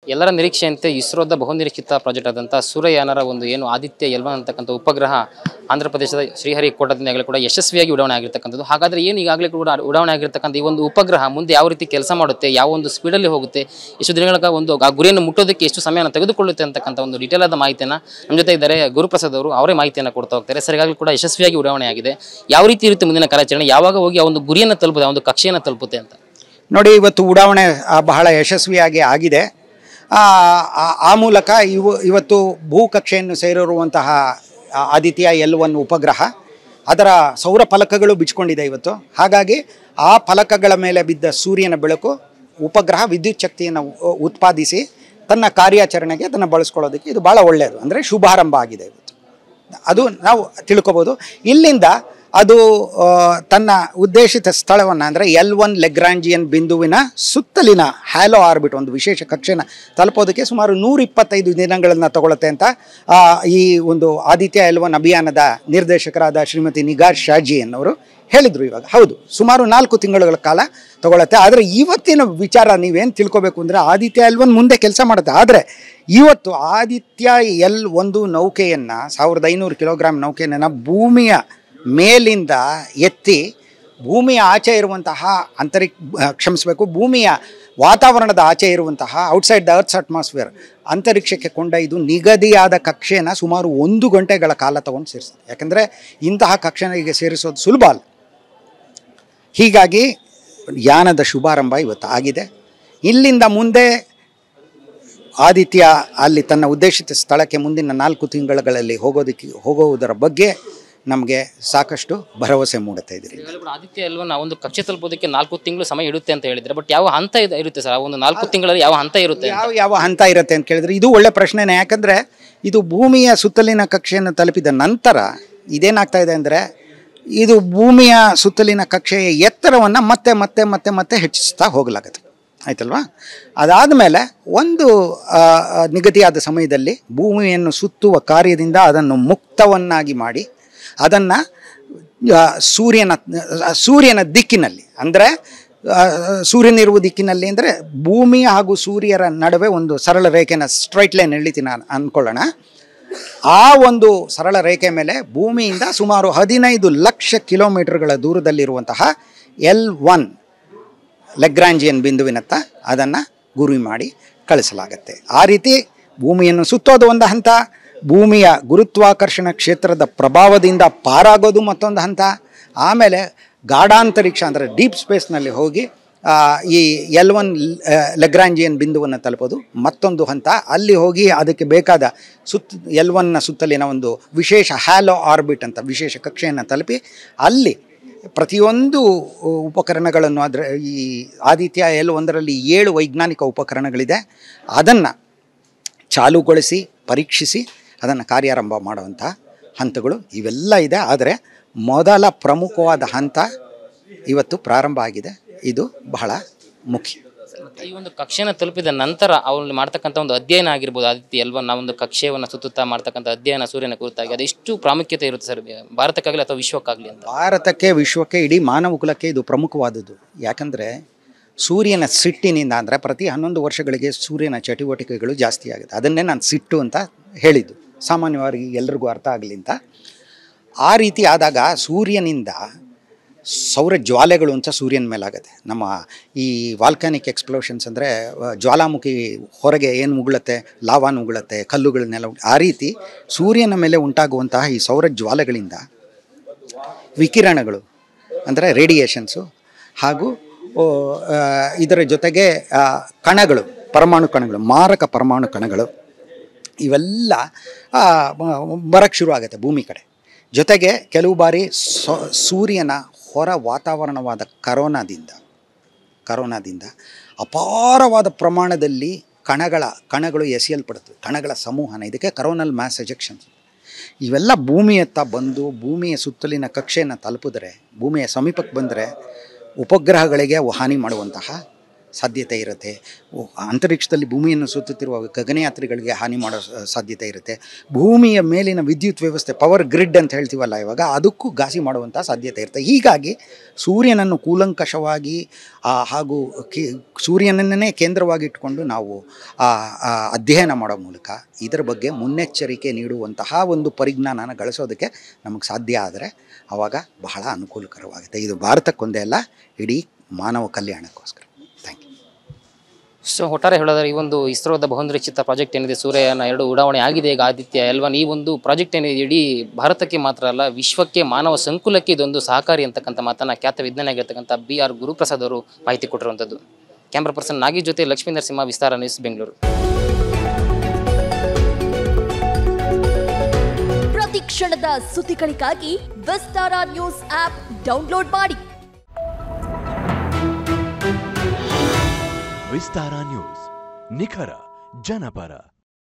ಎಲ್ಲರ ನಿರೀಕ್ಷೆಯಂತೆ ಇಸ್ರೋದ ಬಹುನಿರೀಕ್ಷಿತ ಪ್ರಾಜೆಕ್ಟ್ ಆದಂಥ ಸೂರ್ಯಯಾನರ ಒಂದು ಏನು ಆದಿತ್ಯ ಎಲ್ವನ್ ಅಂತಕ್ಕಂಥ ಉಪಗ್ರಹ ಆಂಧ್ರ ಪ್ರದೇಶದ ಶ್ರೀಹರಿಕೋಟದಿಂದ ಈಗಲೇ ಕೂಡ ಯಶಸ್ವಿಯಾಗಿ ಉಡಾವಣೆ ಆಗಿರ್ತಕ್ಕಂಥದ್ದು ಹಾಗಾದರೆ ಏನು ಈಗಾಗಲೇ ಕೂಡ ಉಡಾವಣೆ ಆಗಿರ್ತಕ್ಕಂಥ ಈ ಒಂದು ಉಪಗ್ರಹ ಮುಂದೆ ಯಾವ ರೀತಿ ಕೆಲಸ ಮಾಡುತ್ತೆ ಯಾವ ಒಂದು ಸ್ಪೀಡಲ್ಲಿ ಹೋಗುತ್ತೆ ಎಷ್ಟು ದಿನಗಳ ಒಂದು ಆ ಗುರಿಯನ್ನು ಮುಟ್ಟೋದಕ್ಕೆ ಎಷ್ಟು ಸಮಯವನ್ನು ತೆಗೆದುಕೊಳ್ಳುತ್ತೆ ಅಂತಕ್ಕಂಥ ಒಂದು ಡೀಟೇಲ್ ಆದ ಮಾಹಿತಿಯನ್ನು ನಮ್ಮ ಜೊತೆ ಇದ್ದಾರೆ ಗುರುಪ್ರಸಾದ್ ಅವರು ಅವರೇ ಮಾಹಿತಿಯನ್ನು ಕೊಡ್ತಾ ಹೋಗ್ತಾರೆ ಸರ್ ಈಗಾಗಲೇ ಕೂಡ ಯಶಸ್ವಿಯಾಗಿ ಉಡಾವಣೆ ಆಗಿದೆ ಯಾವ ರೀತಿ ಇರುತ್ತೆ ಮುಂದಿನ ಕಾರ್ಯಾಚರಣೆ ಯಾವಾಗ ಹೋಗಿ ಆ ಒಂದು ಗುರಿಯನ್ನು ತಲುಪುತ್ತೆ ಆ ಒಂದು ಕಕ್ಷೆಯನ್ನು ತಲುಪುತ್ತೆ ಅಂತ ನೋಡಿ ಇವತ್ತು ಉಡಾವಣೆ ಆ, ಬಹಳ ಯಶಸ್ವಿಯಾಗಿ ಆಗಿದೆ ಆ, ಆ- ಆ ಮೂಲಕ ಇವು ಇವತ್ತು ಭೂಕಕ್ಷೆಯನ್ನು ಸೇರಿರುವಂತಹ ಆ, ಆದಿತ್ಯ ಎಲ್ ಒನ್ ಉಪಗ್ರಹ ಅದರ ಸೌರ ಫಲಕಗಳು ಬಿಚ್ಕೊಂಡಿದೆ ಇವತ್ತು ಹಾಗಾಗಿ ಆ ಫಲಕಗಳ ಮೇಲೆ ಬಿದ್ದ ಸೂರ್ಯನ ಬೆಳಕು ಉಪಗ್ರಹ ವಿದ್ಯುತ್ ಶಕ್ತಿಯನ್ನು ಉ- ಉತ್ಪಾದಿಸಿ ತನ್ನ ಕಾರ್ಯಾಚರಣೆಗೆ ಅದನ್ನು ಬಳಸ್ಕೊಳ್ಳೋದಕ್ಕೆ ಇದು ಭಾಳ ಒಳ್ಳೆಯದು ಅಂದರೆ ಶುಭಾರಂಭ ಆಗಿದೆ ಇವತ್ತು ಅದು ನಾವು ತಿಳ್ಕೊಬೋದು ಇಲ್ಲಿಂದ ಅದು ಆ, ತನ್ನ ಉದ್ದೇಶಿತ ಸ್ಥಳವನ್ನು ಅಂದರೆ ಎಲ್ ಒನ್ ಲೆಗ್ರಾಂಜಿಯನ್ ಬಿಂದುವಿನ ಸುತ್ತಲಿನ ಹ್ಯಾಲೋ ಆರ್ಬಿಟ್ ಒಂದು ವಿಶೇಷ ಕಕ್ಷೆನ ತಲುಪೋದಕ್ಕೆ ಸುಮಾರು ನೂರ ಇಪ್ಪತ್ತೈದು ದಿನಗಳನ್ನು ತಗೊಳುತ್ತೆ ಅಂತ ಆ, ಈ ಒಂದು ಆದಿತ್ಯ ಎಲ್ ಒನ್ ಅಭಿಯಾನದ ನಿರ್ದೇಶಕರಾದ ಶ್ರೀಮತಿ ನಿಗಾರ್ ಶಾಜಿ ಅನ್ನೋರು ಹೇಳಿದರು ಇವಾಗ ಹೌದು ಸುಮಾರು ನಾಲ್ಕು ತಿಂಗಳುಗಳ ಕಾಲ ತಗೊಳತ್ತೆ ಆದರೆ ಇವತ್ತಿನ ವಿಚಾರ ನೀವೇನು ತಿಳ್ಕೊಬೇಕು ಅಂದರೆ ಆದಿತ್ಯ ಎಲ್ ಒನ್ ಮುಂದೆ ಕೆಲಸ ಮಾಡುತ್ತೆ ಆದರೆ ಇವತ್ತು ಆದಿತ್ಯ ಎಲ್ ಒಂದು ನೌಕೆಯನ್ನು ಸಾವಿರದ ಐನೂರು ಕಿಲೋಗ್ರಾಮ್ ನೌಕೆಯನ್ನು ಭೂಮಿಯ ಮೇಲಿಂದ ಎತ್ತಿ ಭೂಮಿಯ ಆಚೆ ಇರುವಂತಹ ಅಂತರಿಕ್ ಆ, ಕ್ಷಮಿಸಬೇಕು ಭೂಮಿಯ ವಾತಾವರಣದ ಆಚೆ ಇರುವಂತಹ ಔಟ್ಸೈಡ್ ದ ಅರ್ತ್ಸ್ ಅಟ್ಮಾಸ್ಫಿಯರ್ ಅಂತರಿಕ್ಷಕ್ಕೆ ಕೊಂಡೊಯ್ದು ನಿಗದಿಯಾದ ಕಕ್ಷೆನ ಸುಮಾರು ಒಂದು ಗಂಟೆಗಳ ಕಾಲ ತಗೊಂಡು ಸೇರಿಸ್ತದೆ ಯಾಕಂದರೆ ಇಂತಹ ಕಕ್ಷೆಗೆ ಸೇರಿಸೋದು ಸುಲಭ ಅಲ್ಲ ಹೀಗಾಗಿ ಯಾನದ ಶುಭಾರಂಭ ಇವತ್ತು ಆಗಿದೆ ಇಲ್ಲಿಂದ ಮುಂದೆ ಆದಿತ್ಯ ಅಲ್ಲಿ ತನ್ನ ಉದ್ದೇಶಿತ ಸ್ಥಳಕ್ಕೆ ಮುಂದಿನ ನಾಲ್ಕು ತಿಂಗಳುಗಳಲ್ಲಿ ಹೋಗೋದಕ್ಕೆ ಹೋಗುವುದರ ಬಗ್ಗೆ ನಮಗೆ ಸಾಕಷ್ಟು ಭರವಸೆ ಮೂಡುತ್ತಾ ಇದ್ದೀರಿ ಈಗಾಗಲೇ ಕೂಡ ಆದಿತ್ಯ ಎಲ್ವನ್ ಆ ಒಂದು ಕಕ್ಷೆ ತಲುಪೋದಕ್ಕೆ ನಾಲ್ಕು ತಿಂಗಳು ಸಮಯ ಇಡುತ್ತೆ ಅಂತ ಹೇಳಿದ್ರೆ ಬಟ್ ಯಾವ ಹಂತ ಇದೆ- ಇರುತ್ತೆ ಸರ್ ಆ ಒಂದು ನಾಲ್ಕು ತಿಂಗಳಲ್ಲಿ ಯಾವ ಹಂತ ಇರುತ್ತೆ ಯಾವ ಯಾವ ಹಂತ ಇರುತ್ತೆ ಅಂತ ಕೇಳಿದ್ರೆ ಇದು ಒಳ್ಳೆ ಪ್ರಶ್ನೆನೇ ಯಾಕಂದರೆ ಇದು ಭೂಮಿಯ ಸುತ್ತಲಿನ ಕಕ್ಷೆಯನ್ನು ತಲುಪಿದ ನಂತರ ಇದೇನಾಗ್ತಾ ಇದೆ ಅಂದರೆ ಇದು ಭೂಮಿಯ ಸುತ್ತಲಿನ ಕಕ್ಷೆಯ ಎತ್ತರವನ್ನು ಮತ್ತೆ ಮತ್ತೆ ಮತ್ತೆ ಮತ್ತೆ ಹೆಚ್ಚಿಸ್ತಾ ಹೋಗಲಾಗುತ್ತೆ ಆಯ್ತಲ್ವಾ ಅದಾದಮೇಲೆ ಒಂದು ಆ, ಆ, ನಿಗದಿಯಾದ ಸಮಯದಲ್ಲಿ ಭೂಮಿಯನ್ನು ಸುತ್ತುವ ಕಾರ್ಯದಿಂದ ಅದನ್ನು ಮುಕ್ತವನ್ನಾಗಿ ಮಾಡಿ ಅದನ್ನು ಸೂರ್ಯನ ಆ, ಸೂರ್ಯನ ದಿಕ್ಕಿನಲ್ಲಿ ಅಂದರೆ ಸೂರ್ಯನಿರುವ ದಿಕ್ಕಿನಲ್ಲಿ ಅಂದರೆ ಭೂಮಿ ಹಾಗೂ ಸೂರ್ಯರ ನಡುವೆ ಒಂದು ಸರಳ ರೇಖೆನ ಸ್ಟ್ರೈಟ್ ಲೈನ್ ಎಳಿತೀನಿ ನಾನು ಅಂದ್ಕೊಳ್ಳೋಣ ಆ ಒಂದು ಸರಳ ರೇಖೆ ಮೇಲೆ ಭೂಮಿಯಿಂದ ಸುಮಾರು ಹದಿನೈದು ಲಕ್ಷ ಕಿಲೋಮೀಟರ್ಗಳ ದೂರದಲ್ಲಿರುವಂತಹ ಎಲ್ ಒನ್ ಲೆಗ್ರಾಂಜಿಯನ್ ಬಿಂದುವಿನತ್ತ ಅದನ್ನು ಗುರಿ ಮಾಡಿ ಕಳಿಸಲಾಗತ್ತೆ ಆ ರೀತಿ ಭೂಮಿಯನ್ನು ಸುತ್ತೋದು ಒಂದು ಹಂತ ಭೂಮಿಯ ಗುರುತ್ವಾಕರ್ಷಣ ಕ್ಷೇತ್ರದ ಪ್ರಭಾವದಿಂದ ಪಾರಾಗೋದು ಮತ್ತೊಂದು ಹಂತ ಆಮೇಲೆ ಗಾಢಾಂತರಿಕ್ಷ ಅಂದರೆ ಡೀಪ್ ಸ್ಪೇಸ್ನಲ್ಲಿ ಹೋಗಿ ಆ, ಈ ಎಲ್ ಒನ್ ಲೆಗ್ರಾಂಜಿಯನ್ ಬಿಂದುವನ್ನು ತಲುಪೋದು ಮತ್ತೊಂದು ಹಂತ ಅಲ್ಲಿ ಹೋಗಿ ಅದಕ್ಕೆ ಬೇಕಾದ ಸುತ್ತ ಎಲ್ ಒನ್ನ ಸುತ್ತಲಿನ ಒಂದು ವಿಶೇಷ ಹ್ಯಾಲೋ ಆರ್ಬಿಟ್ ಅಂತ ವಿಶೇಷ ಕಕ್ಷೆಯನ್ನು ತಲುಪಿ ಅಲ್ಲಿ ಪ್ರತಿಯೊಂದು ಉಪಕರಣಗಳನ್ನು ಅದರ ಈ ಆದಿತ್ಯ ಎಲ್ ಒಂದರಲ್ಲಿ ಏಳು ವೈಜ್ಞಾನಿಕ ಉಪಕರಣಗಳಿದೆ ಅದನ್ನು ಚಾಲುಗೊಳಿಸಿ ಪರೀಕ್ಷಿಸಿ ಅದನ್ನು ಕಾರ್ಯಾರಂಭ ಮಾಡುವಂಥ ಹಂತಗಳು ಇವೆಲ್ಲ ಇದೆ ಆದರೆ ಮೊದಲ ಪ್ರಮುಖವಾದ ಹಂತ ಇವತ್ತು ಪ್ರಾರಂಭ ಆಗಿದೆ ಇದು ಬಹಳ ಮುಖ್ಯ ಮತ್ತೆ ಈ ಒಂದು ಕಕ್ಷೆಯನ್ನು ತಲುಪಿದ ನಂತರ ಅವ್ರಲ್ಲಿ ಮಾಡ್ತಕ್ಕಂಥ ಒಂದು ಅಧ್ಯಯನ ಆಗಿರ್ಬೋದು ಆದಿತ್ಯ ಎಲ್ವನ್ ನಾವು ಒಂದು ಕಕ್ಷೆಯನ್ನು ಸುತ್ತುತ್ತಾ ಮಾಡ್ತಕ್ಕಂಥ ಅಧ್ಯಯನ ಸೂರ್ಯನ ಕುರಿತಾಗಿ ಅದು ಎಷ್ಟು ಪ್ರಾಮುಖ್ಯತೆ ಇರುತ್ತೆ ಸರ್ ಭಾರತಕ್ಕಾಗಲಿ ಅಥವಾ ವಿಶ್ವಕ್ಕಾಗಲಿ ಅಂತ ಭಾರತಕ್ಕೆ ವಿಶ್ವಕ್ಕೆ ಇಡೀ ಮಾನವ ಕುಲಕ್ಕೆ ಇದು ಪ್ರಮುಖವಾದದ್ದು ಯಾಕಂದರೆ ಸೂರ್ಯನ ಸಿಟ್ಟಿನಿಂದ ಅಂದರೆ ಪ್ರತಿ ಹನ್ನೊಂದು ವರ್ಷಗಳಿಗೆ ಸೂರ್ಯನ ಚಟುವಟಿಕೆಗಳು ಜಾಸ್ತಿ ಆಗುತ್ತೆ ಅದನ್ನೇ ನಾನು ಸಿಟ್ಟು ಅಂತ ಹೇಳಿದ್ದು ಸಾಮಾನ್ಯವಾಗಿ ಎಲ್ರಿಗೂ ಅರ್ಥ ಆಗಲಿ ಅಂತ ಆ ರೀತಿ ಆದಾಗ ಸೂರ್ಯನಿಂದ ಸೌರ ಜ್ವಾಲೆಗಳು ಅಂತ ಸೂರ್ಯನ ಮೇಲಾಗುತ್ತೆ ನಮ್ಮ ಈ ವಾಲ್ಕಾನಿಕ್ ಎಕ್ಸ್ಪ್ಲೋಷನ್ಸ್ ಅಂದರೆ ಜ್ವಾಲಾಮುಖಿ ಹೊರಗೆ ಏನು ಉಗುಳುತ್ತೆ ಲಾವಾ ಉಗುಳುತ್ತೆ ಕಲ್ಲುಗಳನ್ನೆಲ್ಲ ಉಗ್- ಆ ರೀತಿ ಸೂರ್ಯನ ಮೇಲೆ ಉಂಟಾಗುವಂತಹ ಈ ಸೌರ ಜ್ವಾಲೆಗಳಿಂದ ವಿಕಿರಣಗಳು ಅಂದರೆ ರೇಡಿಯೇಷನ್ಸು ಹಾಗೂ ಓ, ಆ, ಇದರ ಜೊತೆಗೆ ಆ, ಕಣಗಳು ಪರಮಾಣು ಕಣಗಳು ಮಾರಕ ಪರಮಾಣು ಕಣಗಳು ಇವೆಲ್ಲ ಬರೋಕ್ಕೆ ಶುರು ಆಗುತ್ತೆ ಭೂಮಿ ಕಡೆ ಜೊತೆಗೆ ಕೆಲವು ಬಾರಿ ಸೊ- ಸೂರ್ಯನ ಹೊರ ವಾತಾವರಣವಾದ ಕರೋನಾದಿಂದ ಕರೋನಾದಿಂದ ಅಪಾರವಾದ ಪ್ರಮಾಣದಲ್ಲಿ ಕಣಗಳ ಕಣಗಳು ಎಸೆಯಲ್ಪಡುತ್ತವೆ ಕಣಗಳ ಸಂವಹನ ಇದಕ್ಕೆ ಕರೋನಲ್ ಮ್ಯಾಸ್ ಎಜೆಕ್ಷನ್ಸ್ ಇವೆಲ್ಲ ಭೂಮಿಯತ್ತ ಬಂದು ಭೂಮಿಯ ಸುತ್ತಲಿನ ಕಕ್ಷೆಯನ್ನು ತಲುಪಿದ್ರೆ ಭೂಮಿಯ ಸಮೀಪಕ್ಕೆ ಬಂದರೆ ಉಪಗ್ರಹಗಳಿಗೆ ಅವು ಹಾನಿ ಮಾಡುವಂತಹ ಸಾಧ್ಯತೆ ಇರುತ್ತೆ ಓ, ಅಂತರಿಕ್ಷದಲ್ಲಿ ಭೂಮಿಯನ್ನು ಸುತ್ತುತ್ತಿರುವ ಗಗನಯಾತ್ರಿಗಳಿಗೆ ಹಾನಿ ಮಾಡೋ ಸ- ಸಾಧ್ಯತೆ ಇರುತ್ತೆ ಭೂಮಿಯ ಮೇಲಿನ ವಿದ್ಯುತ್ ವ್ಯವಸ್ಥೆ ಪವರ್ ಗ್ರಿಡ್ ಅಂತ ಹೇಳ್ತೀವಲ್ಲ ಇವಾಗ ಅದಕ್ಕೂ ಘಾಸಿ ಮಾಡುವಂಥ ಸಾಧ್ಯತೆ ಇರುತ್ತೆ ಹೀಗಾಗಿ ಸೂರ್ಯನನ್ನು ಕೂಲಂಕಷವಾಗಿ ಆ, ಹಾಗೂ ಕೇ ಸೂರ್ಯನನ್ನೇ ಕೇಂದ್ರವಾಗಿಟ್ಕೊಂಡು ನಾವು ಆ, ಆ, ಅಧ್ಯಯನ ಮಾಡೋ ಮೂಲಕ ಇದರ ಬಗ್ಗೆ ಮುನ್ನೆಚ್ಚರಿಕೆ ನೀಡುವಂತಹ ಒಂದು ಪರಿಜ್ಞಾನನ ಗಳಿಸೋದಕ್ಕೆ ನಮಗೆ ಸಾಧ್ಯ ಆದರೆ ಆವಾಗ ಬಹಳ ಅನುಕೂಲಕರವಾಗುತ್ತೆ ಇದು ಭಾರತಕ್ಕೊಂದೇ ಅಲ್ಲ ಇಡೀ ಮಾನವ ಕಲ್ಯಾಣಕ್ಕೋಸ್ಕರ ಥ್ಯಾಂಕ್ ಯು ಸೊ ಒಟ್ಟಾರೆ ಹೇಳೋದಾದ್ರೆ ಈ ಒಂದು ಇಸ್ರೋದ ಬಹುನಿರೀಕ್ಷಿತ ಪ್ರಾಜೆಕ್ಟ್ ಏನಿದೆ ಸೂರ್ಯಯಾನ ಎರಡು ಉಡಾವಣೆ ಆಗಿದೆ ಈಗ ಆದಿತ್ಯ ಎಲ್ವನ್ ಈ ಒಂದು ಪ್ರಾಜೆಕ್ಟ್ ಏನಿದೆ ಇಡೀ ಭಾರತಕ್ಕೆ ಮಾತ್ರ ಅಲ್ಲ ವಿಶ್ವಕ್ಕೆ ಮಾನವ ಸಂಕುಲಕ್ಕೆ ಇದೊಂದು ಸಹಕಾರಿ ಅಂತಕ್ಕಂಥ ಮಾತನ್ನ ಖ್ಯಾತ ವಿಜ್ಞಾನಿ ಆಗಿರ್ತಕ್ಕಂಥ ಬಿ ಆರ್ ಗುರುಪ್ರಸಾದ್ ಅವರು ಮಾಹಿತಿ ಕೊಟ್ಟಿರುವಂಥದ್ದು ಕ್ಯಾಮ್ರಾ ಪರ್ಸನ್ ನಾಗಿ ಜೊತೆ ಲಕ್ಷ್ಮೀ ನರಸಿಂಹ ವಿಸ್ತಾರ ನ್ಯೂಸ್ ಬೆಂಗಳೂರು ಪ್ರತಿ ಕ್ಷಣದ ಸುದ್ದಿಗಳಿಗಾಗಿ ವಿಸ್ತಾರ ನ್ಯೂಸ್ ಆಪ್ ಡೌನ್ಲೋಡ್ ಮಾಡಿ ವಿಸ್ತಾರ ನ್ಯೂಸ್ ನಿಖರ ಜನಪರ